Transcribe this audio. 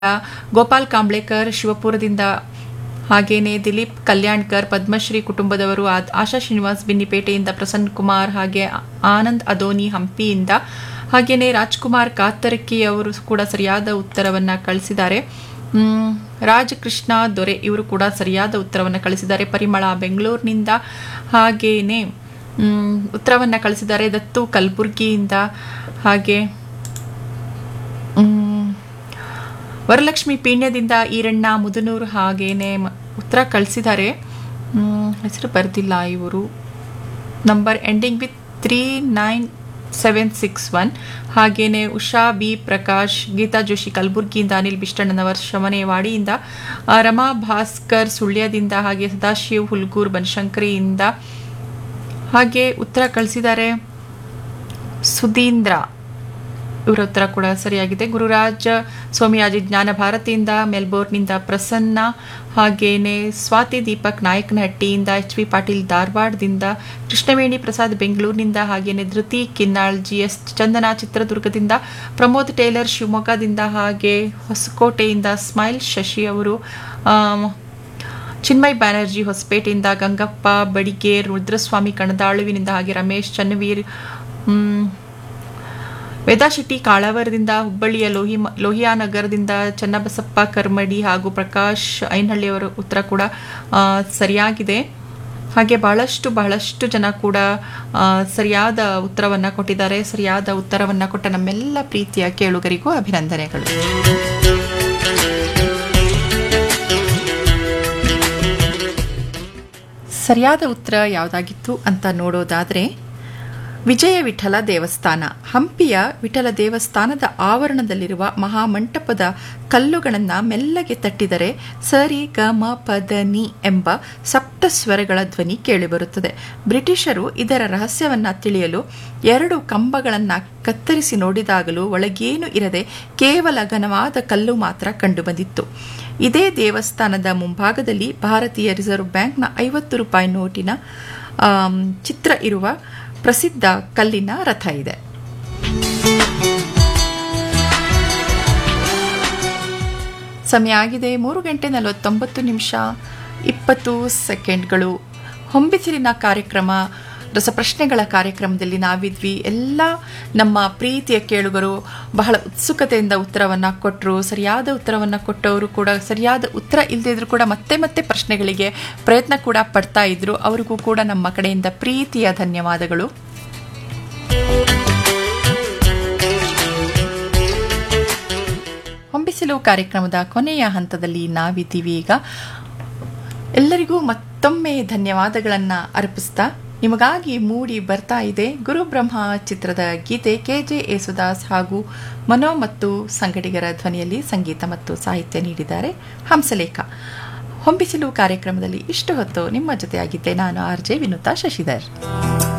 ಗೋಪಾಲ್ ಕಾಂಬ್ಳೇಕರ್ ಶಿವಪುರದಿಂದ ಹಾಗೇನೆ ದಿಲೀಪ್ ಕಲ್ಯಾಣ್ಕರ್ ಪದ್ಮಶ್ರೀ ಕುಟುಂಬದವರು ಆ- ಆಶಾ ಶ್ರೀನಿವಾಸ್ ಬಿನ್ನಿಪೇಟೆಯಿಂದ ಪ್ರಸನ್ನ ಕುಮಾರ್ ಹಾಗೆ ಆನಂದ್ ಅದೋನಿ ಹಂಪಿಯಿಂದ ಹಾಗೇನೆ ರಾಜ್ಕುಮಾರ್ ಕಾತರಕಿ ಅವರು ಕೂಡ ಸರಿಯಾದ ಉತ್ತರವನ್ನ ಕಳಿಸಿದ್ದಾರೆ ಮ್, ರಾಜಕೃಷ್ಣ ದೊರೆ ಇವರು ಕೂಡ ಸರಿಯಾದ ಉತ್ತರವನ್ನು ಕಳಿಸಿದ್ದಾರೆ ಪರಿಮಳ ಬೆಂಗಳೂರಿನಿಂದ ಹಾಗೇನೆ ಮ್, ಉತ್ತರವನ್ನ ಕಳಿಸಿದ್ದಾರೆ ದತ್ತು ಕಲಬುರ್ಗಿಯಿಂದ ಹಾಗೆ ಮ್, ವರಲಕ್ಷ್ಮಿ ಪೀಣ್ಯದಿಂದ ಈರಣ್ಣ ಮುದನೂರು ಹಾಗೇನೆ ಮ- ಉತ್ತರ ಕಳಿಸಿದ್ದಾರೆ ಮ್, ಹೆಸರು ಬರ್ದಿಲ್ಲ ಇವರು number ending with three nine seven six one ಹಾಗೇನೆ ಉಷಾ ಬಿ ಪ್ರಕಾಶ್ ಗೀತಾ ಜೋಶಿ ಕಲಬುರ್ಗಿಯಿಂದ ಅನಿಲ್ ಬಿಷ್ಟಣ್ಣನವರ್ ಶಮನೇವಾಡಿಯಿಂದ ಆ, ರಮಾ ಭಾಸ್ಕರ್ ಸುಳ್ಯದಿಂದ ಹಾಗೆ ಸದಾಶಿವ್ ಹುಲ್ಗೂರ್ ಬನಶಂಕರಿಯಿಂದ ಹಾಗೆ ಉತ್ತರ ಕಳಿಸಿದ್ದಾರೆ ಸುಧೀಂದ್ರ ಇವರ ಉತ್ತರ ಕೂಡ ಸರಿಯಾಗಿದೆ ಗುರುರಾಜ್ ಸೋಮಯಾಜಿ ಜ್ಞಾನ ಭಾರತಿಯಿಂದ ಮೆಲ್ಬೋರ್ನ್ನಿಂದ ಪ್ರಸನ್ನ ಹಾಗೇನೆ ಸ್ವಾತಿ ದೀಪಕ್ ನಾಯಕನಹಟ್ಟಿಯಿಂದ ಎಚ್ ವಿ ಪಾಟೀಲ್ ಧಾರವಾಡದಿಂದ ಕೃಷ್ಣವೇಣಿ ಪ್ರಸಾದ್ ಬೆಂಗಳೂರಿನಿಂದ ಹಾಗೇನೆ ಧೃತಿ ಕಿನ್ನಾಳ್ ಜಿ ಎಸ್ ಚಂದನ ಚಿತ್ರದುರ್ಗದಿಂದ ಪ್ರಮೋದ್ ಟೇಲರ್ ಶಿವಮೊಗ್ಗದಿಂದ ಹಾಗೆ ಹೊಸಕೋಟೆಯಿಂದ ಸ್ಮೈಲ್ ಶಶಿ ಅವರು ಆಮ್, ಚಿನ್ಮಯ್ ಬ್ಯಾನರ್ಜಿ ಹೊಸಪೇಟೆಯಿಂದ ಗಂಗಪ್ಪ ಬಡಿಗೇರ್ ರುದ್ರಸ್ವಾಮಿ ಕಣದಾಳುವಿನಿಂದ ಹಾಗೆ ರಮೇಶ್ ಚನ್ನವೀರ್ ಮ್, ವೇದಾಶೆಟ್ಟಿ ಕಾಳಾವರದಿಂದ ಹುಬ್ಬಳ್ಳಿಯ ಲೋಹಿ ಲೋಹಿಯಾನಗರದಿಂದ ಚನ್ನಬಸಪ್ಪ ಕರ್ಮಡಿ ಹಾಗೂ ಪ್ರಕಾಶ್ ಐನಹಳ್ಳಿಯವರ ಉತ್ತರ ಕೂಡ ಆ, ಸರಿಯಾಗಿದೆ ಹಾಗೆ ಬಹಳಷ್ಟು ಬಹಳಷ್ಟು ಜನ ಕೂಡ ಆ, ಸರಿಯಾದ ಉತ್ತರವನ್ನ ಕೊಟ್ಟಿದ್ದಾರೆ ಸರಿಯಾದ ಉತ್ತರವನ್ನ ಕೊಟ್ಟ ನಮ್ಮೆಲ್ಲ ಪ್ರೀತಿಯ ಕೇಳುಗರಿಗೂ ಅಭಿನಂದನೆಗಳು ಸರಿಯಾದ ಉತ್ತರ ಯಾವುದಾಗಿತ್ತು ಅಂತ ನೋಡೋದಾದ್ರೆ ವಿಜಯ ವಿಠಲ ದೇವಸ್ಥಾನ ಹಂಪಿಯ ವಿಠಲ ದೇವಸ್ಥಾನದ ಆವರಣದಲ್ಲಿರುವ ಮಹಾಮಂಟಪದ ಕಲ್ಲುಗಳನ್ನು ಮೆಲ್ಲಗೆ ತಟ್ಟಿದರೆ ಸರಿ ಗ ಮ ಪದ ನಿ ಎಂಬ ಸಪ್ತ ಸ್ವರಗಳ ಧ್ವನಿ ಕೇಳಿಬರುತ್ತದೆ ಬ್ರಿಟಿಷರು ಇದರ ರಹಸ್ಯವನ್ನ ತಿಳಿಯಲು ಎರಡು ಕಂಬಗಳನ್ನು ಕತ್ತರಿಸಿ ನೋಡಿದಾಗಲೂ ಒಳಗೇನು ಇರದೆ ಕೇವಲ ಘನವಾದ ಕಲ್ಲು ಮಾತ್ರ ಕಂಡುಬಂದಿತ್ತು ಇದೇ ದೇವಸ್ಥಾನದ ಮುಂಭಾಗದಲ್ಲಿ ಭಾರತೀಯ ರಿಸರ್ವ್ ಬ್ಯಾಂಕ್ನ ಐವತ್ತು ರೂಪಾಯಿ ನೋಟಿನ ಆಮ್, ಚಿತ್ರ ಇರುವ ಪ್ರಸಿದ್ಧ ಕಲ್ಲಿನ ರಥ ಇದೆ ಸಮಯ ಆಗಿದೆ ಮೂರು ಗಂಟೆ ನಲವತ್ತೊಂಬತ್ತು ನಿಮಿಷ ಇಪ್ಪತ್ತು ಸೆಕೆಂಡ್ಗಳು ಹೊಂಬಿಸಿಲಿನ ಕಾರ್ಯಕ್ರಮ ರಸಪ್ರಶ್ನೆಗಳ ಕಾರ್ಯಕ್ರಮದಲ್ಲಿ ನಾವಿದ್ವಿ ಎಲ್ಲ ನಮ್ಮ ಪ್ರೀತಿಯ ಕೇಳುಗರು ಬಹಳ ಉತ್ಸುಕತೆಯಿಂದ ಉತ್ತರವನ್ನು ಕೊಟ್ಟರು ಸರಿಯಾದ ಉತ್ತರವನ್ನು ಕೊಟ್ಟವರು ಕೂಡ ಸರಿಯಾದ ಉತ್ತರ ಇಲ್ಲದಿದ್ರು ಕೂಡ ಮತ್ತೆ ಮತ್ತೆ ಪ್ರಶ್ನೆಗಳಿಗೆ ಪ್ರಯತ್ನ ಕೂಡ ಪಡ್ತಾ ಇದ್ರು ಅವರಿಗೂ ಕೂಡ ನಮ್ಮ ಕಡೆಯಿಂದ ಪ್ರೀತಿಯ ಧನ್ಯವಾದಗಳು ಹೊಂಬಿಸಿಲು ಕಾರ್ಯಕ್ರಮದ ಕೊನೆಯ ಹಂತದಲ್ಲಿ ನಾವಿದ್ದೀವಿ ಈಗ ಎಲ್ಲರಿಗೂ ಮತ್ತೊಮ್ಮೆ ಧನ್ಯವಾದಗಳನ್ನು ಅರ್ಪಿಸ್ತಾ ನಿಮಗಾಗಿ ಮೂಡಿ ಬರ್ತಾ ಇದೆ ಗುರುಬ್ರಹ್ಮ ಚಿತ್ರದ ಗೀತೆ ಕೆ ಜೆ ಯೇಸುದಾಸ್ ಹಾಗೂ ಮನೋ ಮತ್ತು ಸಂಗಡಿಗರ ಧ್ವನಿಯಲ್ಲಿ ಸಂಗೀತ ಮತ್ತು ಸಾಹಿತ್ಯ ನೀಡಿದ್ದಾರೆ ಹಂಸಲೇಖ ಹೊಂಬಿಸಿಲು ಕಾರ್ಯಕ್ರಮದಲ್ಲಿ ಇಷ್ಟು ಹೊತ್ತು ನಿಮ್ಮ ಜೊತೆಯಾಗಿದ್ದೆ ನಾನು ಆರ್ ಜೆ ವಿನುತಾ ಶಶಿಧರ್